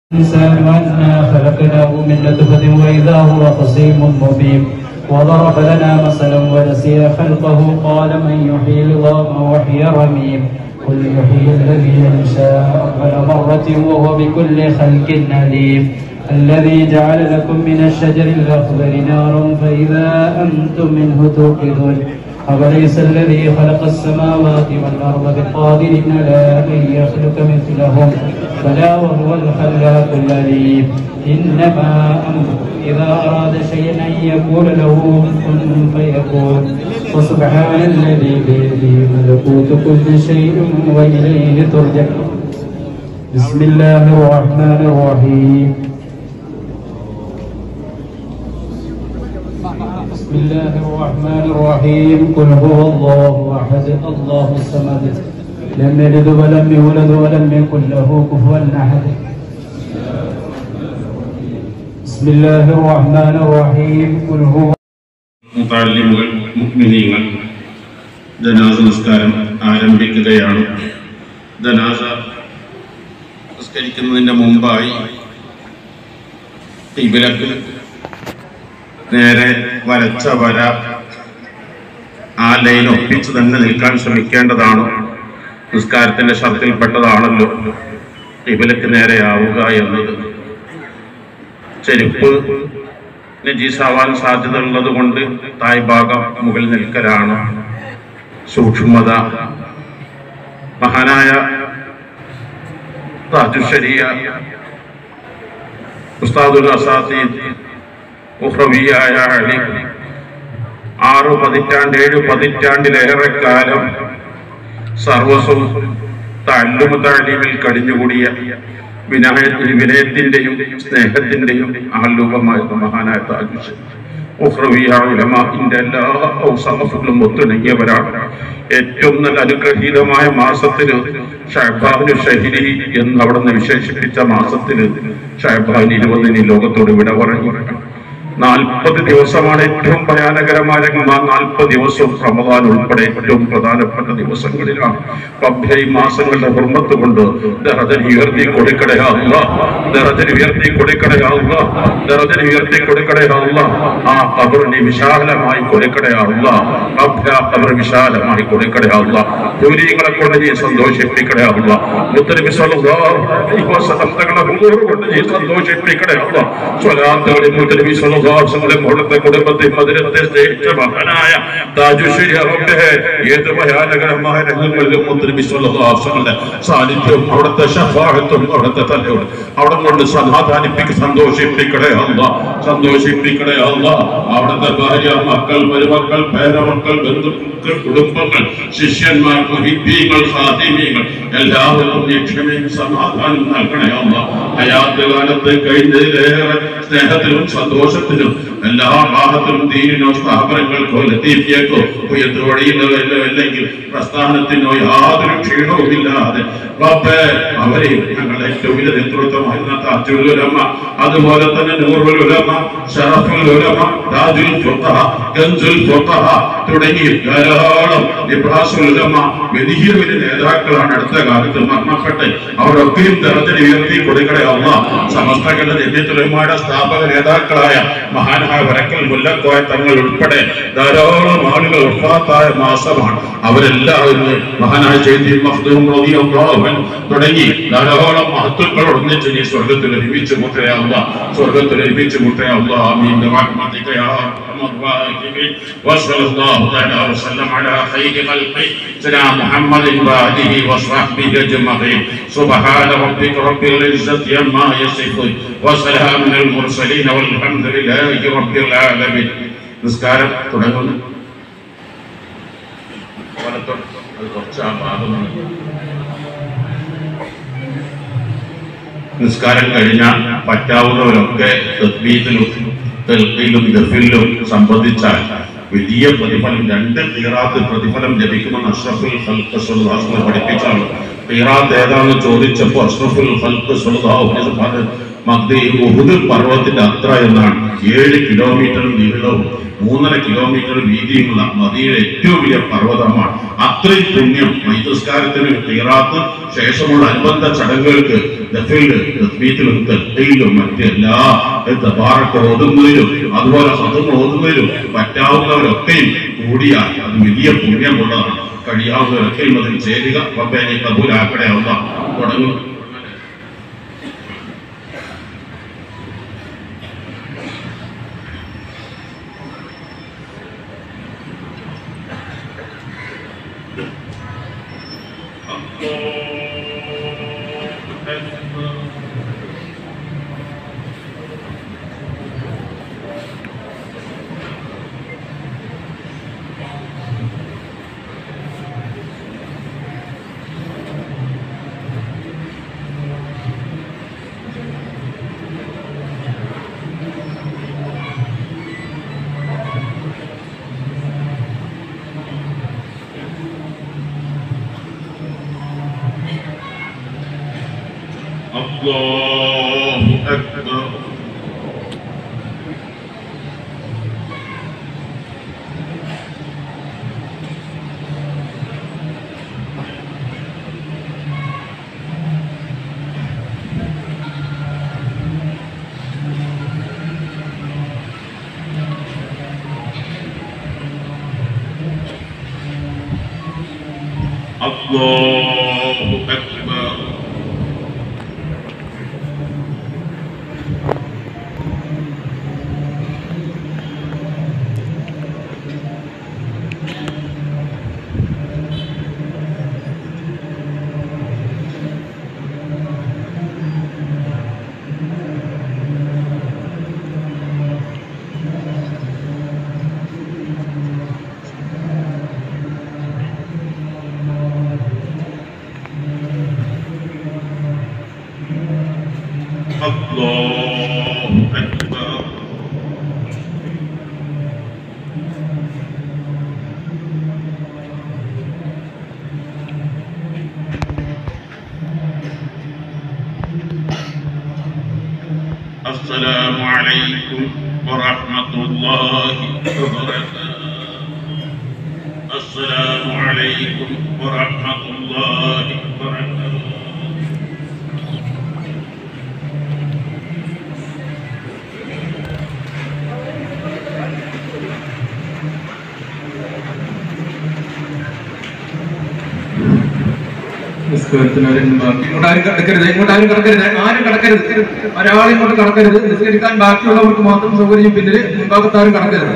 الإنسان أنا خلقناه من نطفة وإذا هو خصيم مبين وضرب لنا مثلا ونسي خلقه قال من يحيي العظام وهي رميم قل يحيي الذي أنشأ أول مرة وهو بكل خلق عليم الذي جعل لكم من الشجر الأخضر نارا فإذا أنتم منه توقدون أوليس الذي خلق السماوات والأرض بقادر على أن يخلق مثلهم بلى وهو الخلاق العليم إنما أمره إذا أراد شيئا أن يقول له كن فيكون وسبحان الذي بيده ملكوت كل شيء وإليه ترجعون بسم الله الرحمن الرحيم بسم الله الرحمن الرحيم قل هو الله احد الله الصمد لم يلد ولم يولد ولم يكن له كفوا احد بسم الله الرحمن الرحيم قل هو മുത്താലിമുകൾ മുഗ്മിനീങ്ങൾ ജനാസ നിസ്കാരം ആരംഭിക്കുകയാണ് ജനാസ നിസ്കരിക്കുന്നതിൻ്റെ മുമ്പായി ഇബിലക്ക് നേരെ വരച്ച വര ആ ലൈൻ ഒപ്പിച്ച് തന്നെ നിൽക്കാൻ ശ്രമിക്കേണ്ടതാണ് നിസ്കാരത്തിന്റെ ഷർത്തിൽപ്പെട്ടതാണല്ലോ ഇബിലക്ക് നേരെയാവുക എന്നത് ചെരുപ്പ് നജീസാവാൻ സാധ്യത ഉള്ളത് കൊണ്ട് തായ് ഭാഗം മുകളിൽ നിൽക്കലാണ് സൂക്ഷ്മത മഹാനായ താജുശരിയ ഉസ്താദുൽ അസാദീദ് ഉഹ്റവിയായ അലി ആറു പതിറ്റാണ്ട് ഏഴ് പതിറ്റാണ്ടിലേറെ കാലം സർവസ്വം തല്ലുമ താലീമിൽ കഴിഞ്ഞുകൂടിയ വിനയ വിനയത്തിന്റെയും സ്നേഹത്തിന്റെയും ആലോകമായിരുന്ന മഹാനായ താജുഷ് ഉഹ്റവിയാന്റെ എല്ലാ ഔസഫുകളും ഒത്തിണങ്ങിയവരാണ് ഏറ്റവും നല്ല അനുഗ്രഹീതമായ മാസത്തിന് ഷഹബാനു ഷഹിരി എന്ന് അവിടെ നിന്ന് വിശേഷിപ്പിച്ച മാസത്തിന് ഷഹബാൻ ഇരുപതിന് ലോകത്തോട് വിട പറഞ്ഞു നാൽപ്പത് ദിവസമാണ് ഏറ്റവും ഭയാനകരമായ രംഗം ആ നാൽപ്പത് ദിവസവും റമദാൻ ഉൾപ്പെടെ ഏറ്റവും പ്രധാനപ്പെട്ട ദിവസങ്ങളിലാണ് റബ്ബേ ഈ മാസങ്ങളുടെ ഹുർമത്ത് കൊണ്ട് ദറജൻ ഉയർത്തി കൊടുക്കടയാവുക ദറജൻ ഉയർത്തി കൊടുക്കടയാവുക ദറജൻ ഉയർത്തി കൊടുക്കടയാവുക ആ കബറിനെ വിശാലമായി കൊടുക്കടയാവുക റബ്ബേ ആ കബർ വിശാലമായി കൊടുക്കടയാവുക ജോലികളെ കൊണ്ട് നീ സന്തോഷിപ്പിക്കടയാവുക മുത്തനബി സല്ലല്ലാഹു അലൈഹി വസല്ലം തങ്ങളുടെ ഹുദൂർ കൊണ്ട് നീ സന്തോഷിപ്പിക്കടയാവുക സ്വലാത്തുകളിൽ മുത്തനബി സല്ലല്ലാഹു അലൈഹി വസല്ലം അവിടുത്തെ കുടുംബത്തെ മധുരത്തെ സ്നേഹിച്ച മഹാനായ താജുശ്ശേരി റബ്ബേ ഏത് ഭയാനകരമായ രംഗങ്ങളിലും മുത്തനബി സല്ലല്ലാഹു അലൈഹി വസല്ലം സാന്നിധ്യവും അവിടുത്തെ ഷഫാഅത്തും അവിടുത്തെ തലയോട് അവിടെ കൊണ്ട് സമാധാനിപ്പിക്ക് സന്തോഷിപ്പിക്കടേ അല്ല സന്തോഷിപ്പിക്കടേ അല്ല അവിടുത്തെ ഭാര്യ മക്കൾ മരുമക്കൾ പേരമക്കൾ ബന്ധുക്കൾ കുടുംബങ്ങൾ ശിഷ്യന്മാർ മുഹിബീങ്ങൾ ഖാദിമീങ്ങൾ എല്ലാവർക്കും നീ ക്ഷമയും സമാധാനം നൽകണേ അല്ല ഹയാത്ത് കാലത്ത് കഴിഞ്ഞതിലേറെ സ്നേഹത്തിലും സന്തോഷത്തിലും എല്ലാ ഭാഗത്തിലും ദീനിനോ സ്ഥാപനങ്ങൾക്കോ ലത്തീഫിയക്കോ ഉയർത്ത് വഴിയിലോ അല്ലെങ്കിൽ പ്രസ്ഥാനത്തിനോ യാതൊരു ക്ഷീണവും ഇല്ലാതെ റബ്ബേ അവരെ ഞങ്ങൾ ഏറ്റവും വലിയ നേതൃത്വമായിരുന്ന താജുൽ ഉലമ അതുപോലെ തന്നെ നൂറുൽ ഉലമ ഷറഫുൽ ഉലമ താജുൽ ഫുഖഹ ഗൻസുൽ ഫുഖഹ തുടങ്ങി ധാരാളം ഇബ്രാസുൽ ഉലമ വലിയ വലിയ നേതാക്കളാണ് അടുത്ത കാലത്ത് മരണപ്പെട്ട് അവരൊക്കെയും തരത്തിൽ ഉയർത്തി കൊടുക്കണേ അല്ല സമസ്തകളുടെ ജന്യത്തുലമയുടെ സ്ഥാപക നേതാക്കളായ മഹാനായ വരക്കൽ മുല്ലക്കോയ തങ്ങൾ ഉൾപ്പെടെ ധാരാളം ആളുകൾ ഉൾഫാത്തായ മാസമാണ് അവരെല്ലാവരും മഹാനായ ചെയ്തി മഖ്ദൂം റളിയല്ലാഹു അൻഹു തുടങ്ങി ധാരാളം മഹത്തുക്കൾ ഒന്നിച്ച് നീ സ്വർഗത്തിൽ ഒരുമിച്ച് മുട്ടയാവുക സ്വർഗത്തിൽ ഒരുമിച്ച് മുട്ടയാവുക ആമീൻ റഹ്മതിക യാ അർഹമർ റഹീമീൻ വസല്ലല്ലാഹു തആല വസല്ലം അലാ ഖൈരി ഖൽഖി സലാ മുഹമ്മദിൻ വഅലിഹി വസ്വഹ്ബിഹി അജ്മഈൻ സുബ്ഹാന റബ്ബിക റബ്ബിൽ ഇസ്സതി അമ്മാ യസിഫൂൻ വസലാമുൻ അൽ മുർസലീൻ വൽഹംദുലില്ലാഹി റബ്ബിൽ ആലമീൻ നിസ്കാരം തുടങ്ങുന്നു വലത്തോട്ട് അത് കുറച്ച് ആ ഭാഗമാണ് നിസ്കാരം കഴിഞ്ഞാൽ പറ്റാവുന്നവരൊക്കെ തദ്ബീത്തിലും തെൽക്കിലും ഗഫിലും സംബന്ധിച്ചാൽ വലിയ പ്രതിഫലം രണ്ട് തീറാത്ത് പ്രതിഫലം ലഭിക്കുമെന്ന് അഷ്റഫുൽ ഖൽഖ് സ്വല്ലല്ലാഹു അലൈഹി വസല്ലം പഠിപ്പിച്ചാണ് ഖിറാത്ത് ഏതാണെന്ന് ചോദിച്ചപ്പോൾ അഷ്റഫുൽ ഖൽഖ് സ്വല്ലല്ലാഹു അലൈഹി വസല്ലം പറഞ്ഞത് മഗ്ദി ഉഹുദ് പർവ്വതത്തിന്റെ അത്ര എന്നാണ് ഏഴ് കിലോമീറ്റർ നീളവും മൂന്നര കിലോമീറ്റർ വീതിയുമുള്ള മദീനയിലെ ഏറ്റവും വലിയ പർവ്വതമാണ് അത്രയും പുണ്യം മൈതസ്കാരത്തിന് ഖിറാത്ത് ശേഷമുള്ള അനുബന്ധ ചടങ്ങുകൾക്ക് ദഫില് തസ്ബീത്തിലും തെറ്റയിലും മറ്റെല്ലാ തബാറക്ക് ഓതുന്നതിലും അതുപോലെ സദം ഓതുന്നതിലും പറ്റാവുന്നവരൊക്കെയും കൂടിയാൽ അത് വലിയ പുണ്യമുള്ളതാണ് കഴിയാവുന്നവരൊക്കെയും അതിൽ ചേരുക റബ്ബേനെ കബൂലാക്കണേ അല്ല തുടങ്ങും الله أكبر الله أكبر الله أكبر السلام عليكم ورحمة الله وبركاته السلام عليكم ورحمة الله وبركاته നിസ്കാരത്തിന് ഒരു ബാക്കി ഇങ്ങോട്ടാരും കടക്കരുത് ഇങ്ങോട്ടാരും കടക്കരുത് ആരും കടക്കരുത് ഒരാളും ഇങ്ങോട്ട് കടക്കരുത് നിസ്കരിക്കാൻ ബാക്കിയുള്ളവർക്ക് മാത്രം സൗകര്യം പിന്നില് മുൻഭാഗത്താരും കടക്കരുത്